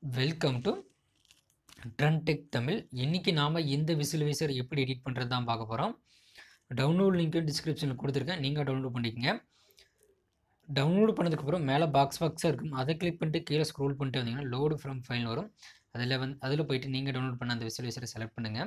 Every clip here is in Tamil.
வெல்கம் டு ட்ரன்டெக் தமிழ் இன்றைக்கி நாம் இந்த விசுவலைசர் எப்படி எடிட் பண்ணுறது தான் பார்க்க போகிறோம் டவுன்லோட் லிங்க்கு டிஸ்கிரிப்ஷனில் கொடுத்துருக்கேன் நீங்கள் டவுன்லோட் பண்ணிக்கங்க டவுன்லோட் பண்ணதுக்கப்புறம் மேலே பாக்ஸ் பாக்ஸாக இருக்கும் அதை கிளிக் பண்ணிட்டு கீழே ஸ்க்ரோல் பண்ணிட்டு வந்தீங்கன்னா லோடு ஃப்ரம் ஃபைல் வரும் அதில் வந்து அதில் போயிட்டு நீங்கள் டவுன்லோட் பண்ண அந்த விசுவலைசரை செலக்ட் பண்ணுங்கள்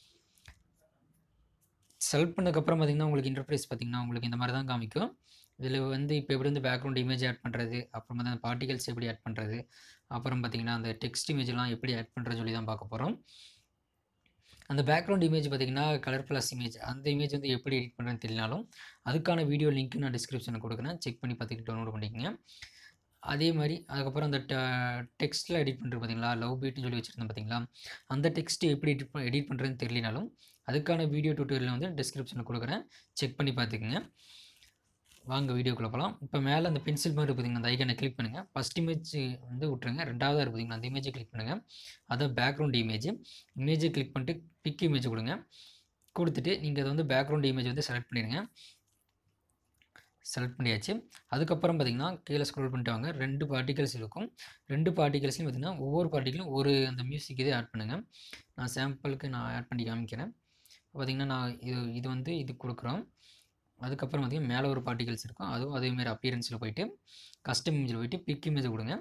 செலக்ட் பண்ணதுக்கப்புறம் பார்த்தீங்கன்னா உங்களுக்கு இன்டர்ஃபேஸ் பார்த்தீங்கன்னா உங்களுக்கு இந்த மாதிரி தான் காமிக்கும் இதில் வந்து இப்போ எப்படி வந்து பேக்ரவுண்ட் இமேஜ் ஆட் பண்ணுறது அப்புறம் வந்து அந்த பார்ட்டிகல்ஸ் எப்படி ஆட் பண்ணுறது அப்புறம் பார்த்தீங்கன்னா அந்த டெக்ஸ்ட் இமேஜ்லாம் எப்படி ஆட் பண்ணுறது சொல்லி தான் பார்க்க போகிறோம் அந்த பேக்ரவுண்ட் இமேஜ் பார்த்தீங்கன்னா கலர் ப்ளஸ் இமேஜ் அந்த இமேஜ் வந்து எப்படி எடிட் பண்ணுறதுன்னு தெரியனாலும் அதுக்கான வீடியோ லிங்க் நான் டிஸ்கிரிப்ஷனில் கொடுக்குறேன் செக் பண்ணி பார்த்துட்டு டவுன்லோட் பண்ணிக்கங்க அதே மாதிரி அதுக்கப்புறம் அந்த டெக்ஸ்ட்டில் எடிட் பண்ணுறது பார்த்தீங்களா லவ் பீட்னு சொல்லி வச்சுருந்தேன் பார்த்தீங்களா அந்த டெக்ஸ்ட் எப்படி எடிட் எடிட் பண்ணுறதுன்னு தெரியலனாலும் அதுக்கான வீடியோ டியூட்டோரியல் வந்து டிஸ்கிரிப்ஷனில் கொடுக்குறேன் செக் பண்ணி பார்த்துக்குங்க வாங்க வீடியோக்குள்ளே போகலாம் இப்போ மேலே அந்த பென்சில் மாதிரி பார்த்தீங்கன்னா அந்த ஐக்கனை கிளிக் பண்ணுங்கள் ஃபஸ்ட் இமேஜ் வந்து விட்ருங்க ரெண்டாவதாக பார்த்தீங்கன்னா அந்த இமேஜை கிளிக் பண்ணுங்கள் அதான் பேக்ரவுண்ட் இமேஜ் இமேஜை கிளிக் பண்ணிட்டு பிக் இமேஜ் கொடுங்க கொடுத்துட்டு நீங்கள் அதை வந்து பேக்ரவுண்ட் இமேஜ் வந்து செலக்ட் பண்ணிடுங்க செலக்ட் பண்ணியாச்சு அதுக்கப்புறம் பார்த்தீங்கன்னா கீழே ஸ்க்ரோல் பண்ணிட்டு வாங்க ரெண்டு பார்ட்டிகல்ஸ் இருக்கும் ரெண்டு பார்ட்டிகல்ஸ்லையும் பார்த்தீங்கன்னா ஒவ்வொரு பார்ட்டிகளும் ஒரு அந்த மியூசிக் இதே ஆட் பண்ணுங்கள் நான் சாம்பிளுக்கு நான் ஆட் பண்ணி காமிக்கிறேன் பார்த்திங்கன்னா நான் இது இது வந்து இது கொடுக்குறோம் அதுக்கப்புறம் பார்த்திங்கன்னா மேலே ஒரு பார்ட்டிகல்ஸ் இருக்கும் அதுவும் அதேமாதிரி அப்பியரன்ஸில் போயிட்டு கஸ்டம் இமேஜில் போயிட்டு பிக் இமேஜ் கொடுங்க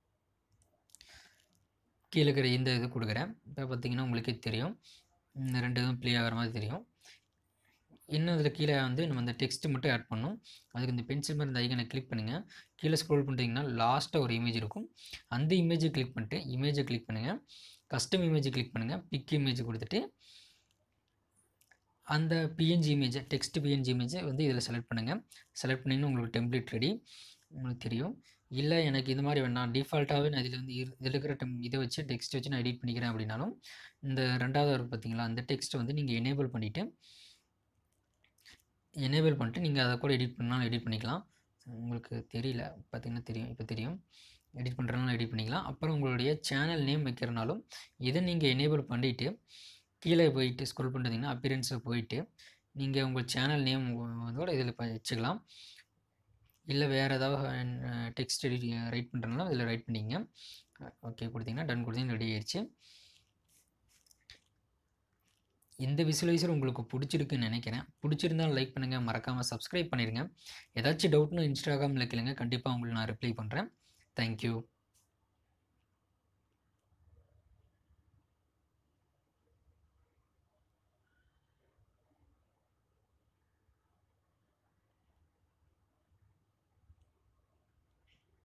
கீழே இருக்கிற இந்த இது கொடுக்குறேன் இப்போ பார்த்திங்கன்னா உங்களுக்கே தெரியும் இந்த ரெண்டு இதுவும் ப்ளே ஆகிற மாதிரி தெரியும் இன்னும் இதில் கீழே வந்து நம்ம அந்த டெக்ஸ்ட்டு மட்டும் ஆட் பண்ணணும் அதுக்கு இந்த பென்சில் மாதிரி இந்த ஐக்கனை கிளிக் பண்ணுங்கள் கீழே ஸ்க்ரோல் பண்ணிட்டீங்கன்னா லாஸ்ட்டாக ஒரு இமேஜ் இருக்கும் அந்த இமேஜை கிளிக் பண்ணிட்டு இமேஜை கிளிக் பண்ணுங்கள் கஸ்டம் இமேஜை கிளிக் பண்ணுங்கள் பிக் இமேஜ் கொடுத்துட்டு அந்த பிஎன்ஜி இமேஜை டெக்ஸ்ட் பிஎன்ஜி இமேஜை வந்து இதில் செலக்ட் பண்ணுங்கள் செலக்ட் பண்ணிங்கன்னா உங்களுக்கு டெம்ப்ளேட் ரெடி உங்களுக்கு தெரியும் இல்லை எனக்கு இது மாதிரி வேணாம் டிஃபால்ட்டாகவே நான் இதில் வந்து இதில் இருக்கிற டெம் இதை வச்சு டெக்ஸ்ட் வச்சு நான் எடிட் பண்ணிக்கிறேன் அப்படின்னாலும் இந்த ரெண்டாவது வரும் பார்த்தீங்களா அந்த டெக்ஸ்ட்டை வந்து நீங்கள் எனேபிள் பண்ணிவிட்டு எனேபிள் பண்ணிட்டு நீங்கள் அதை கூட எடிட் பண்ணாலும் எடிட் பண்ணிக்கலாம் உங்களுக்கு தெரியல பார்த்தீங்கன்னா தெரியும் இப்போ தெரியும் எடிட் பண்ணுறதுனாலும் எடிட் பண்ணிக்கலாம் அப்புறம் உங்களுடைய சேனல் நேம் வைக்கிறனாலும் இதை நீங்கள் எனேபிள் பண்ணிவிட்டு கீழே போயிட்டு ஸ்க்ரோல் பண்ணுறீங்கன்னா அப்பியரன்ஸில் போயிட்டு நீங்கள் உங்கள் சேனல் நேம் இதோட இதில் வச்சுக்கலாம் இல்லை வேறு ஏதாவது டெக்ஸ்ட் எடிட் ரைட் பண்ணுறதுனால இதில் ரைட் பண்ணிங்க ஓகே கொடுத்தீங்கன்னா டன் கொடுத்தீங்கன்னா ரெடி ஆயிடுச்சு இந்த விசுவலைசர் உங்களுக்கு பிடிச்சிருக்குன்னு நினைக்கிறேன் பிடிச்சிருந்தாலும் லைக் பண்ணுங்கள் மறக்காமல் சப்ஸ்கிரைப் பண்ணிடுங்க ஏதாச்சும் டவுட்னு இன்ஸ்டாகிராமில் கேளுங்க கண்டிப்பாக உங்களுக்கு நான் ரிப்ளை பண்ணுறேன் தேங்க்யூ